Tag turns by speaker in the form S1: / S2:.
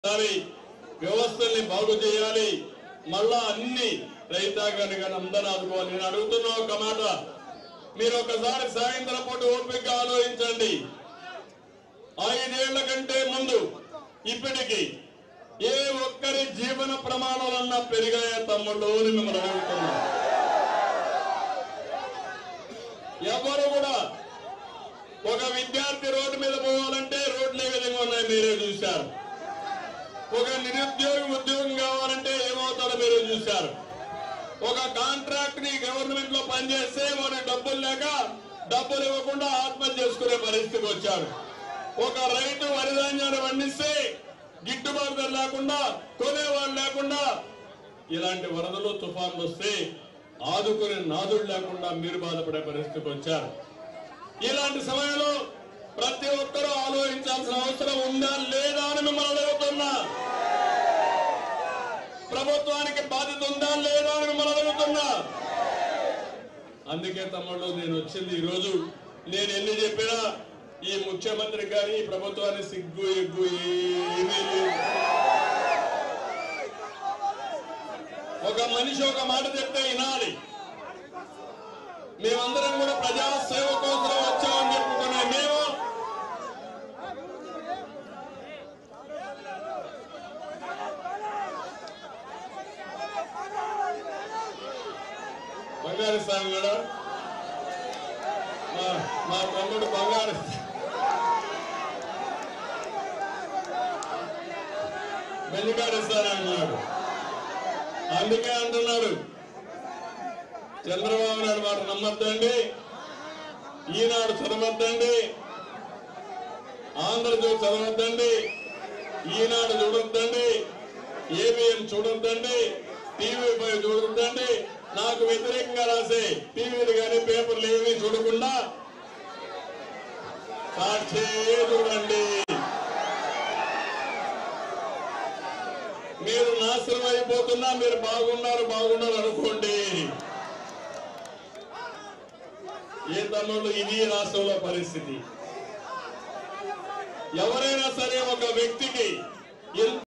S1: చేయాలి వ్యవస్థల్ని బాగు చేయాలి మళ్ళా అన్ని రైతాంగాన్ని కానీ అందరూ ఆదుకోవాలి నేను అడుగుతున్న ఒక మాట మీరు ఒకసారి సాయంత్రం పూట ఓపిక ఆలోచించండి ఐదేళ్ల కంటే ముందు ఇప్పటికి ఏ ఒక్కరి జీవన ప్రమాణాలన్నా పెరిగాయా తమ్ముళ్ళు అని మిమ్మల్ని అడుగుతున్నా ఎవరు కూడా ఒక విద్యార్థి రోడ్డు మీద పోవాలంటే రోడ్లు ఏ విధంగా ఉన్నాయి మీరే చూశారు ఒక నిరుద్యోగి ఉద్యోగం కావాలంటే ఏమవుతాడో మీరు చూశారు ఒక కాంట్రాక్ట్ ని గవర్నమెంట్ లో పనిచేస్తే వాడి డబ్బులు లేక డబ్బులు ఇవ్వకుండా ఆత్మహత్య చేసుకునే పరిస్థితికి వచ్చారు ఒక రైతు వరిధాన్యాన్ని పండిస్తే గిట్టుబాటు ధర లేకుండా కొనేవాడు లేకుండా ఇలాంటి వరదలు తుఫాన్లు వస్తే ఆదుకునే నాదుడు లేకుండా మీరు బాధపడే పరిస్థితికి వచ్చారు ఇలాంటి సమయంలో ప్రతి ఒక్కరూ ఆలోచించాల్సిన అవసరం ఉందా లేదా అని మిమ్మల్ని అడుగుతున్నా ప్రభుత్వానికి బాధ్యత ఉందా లేదా అని మిమ్మల్ని అడుగుతున్నా అందుకే తమ్ముళ్ళు నేను వచ్చింది ఈ రోజు నేను ఎన్ని చెప్పినా ఈ ముఖ్యమంత్రి గారి ఈ ప్రభుత్వాన్ని సిగ్గు ఎగ్గు ఏమీ లేదు ఒక మనిషి ఒక మాట చెప్తే వినాలి మేమందరం కూడా ప్రజా సేవ కోసం వచ్చామని చెప్పుకునే మేము బంగారు స్వామి కూడా మా మా తమ్ముడు బంగారు వెల్లిగారు ఇస్తానన్నాడు అందుకే అంటున్నాడు చంద్రబాబు నాయుడు మాట నమ్మద్దండి ఈనాడు చదవద్దండి ఆంధ్రజ్యోతి చదవద్దండి ఈనాడు చూడొద్దండి ఏబిఎన్ చూడొద్దండి టీవీ పై చూడొద్దండి నాకు వ్యతిరేకంగా రాసే టీవీలు కానీ పేపర్లు ఏమీ చూడకుండా సాక్షి చూడండి మీరు నాశనం అయిపోతున్నా మీరు బాగున్నారు బాగున్నారు అనుకోండి ఏ తమ్ముళ్ళు ఇది రాష్ట్రంలో పరిస్థితి ఎవరైనా సరే ఒక వ్యక్తికి ఎంత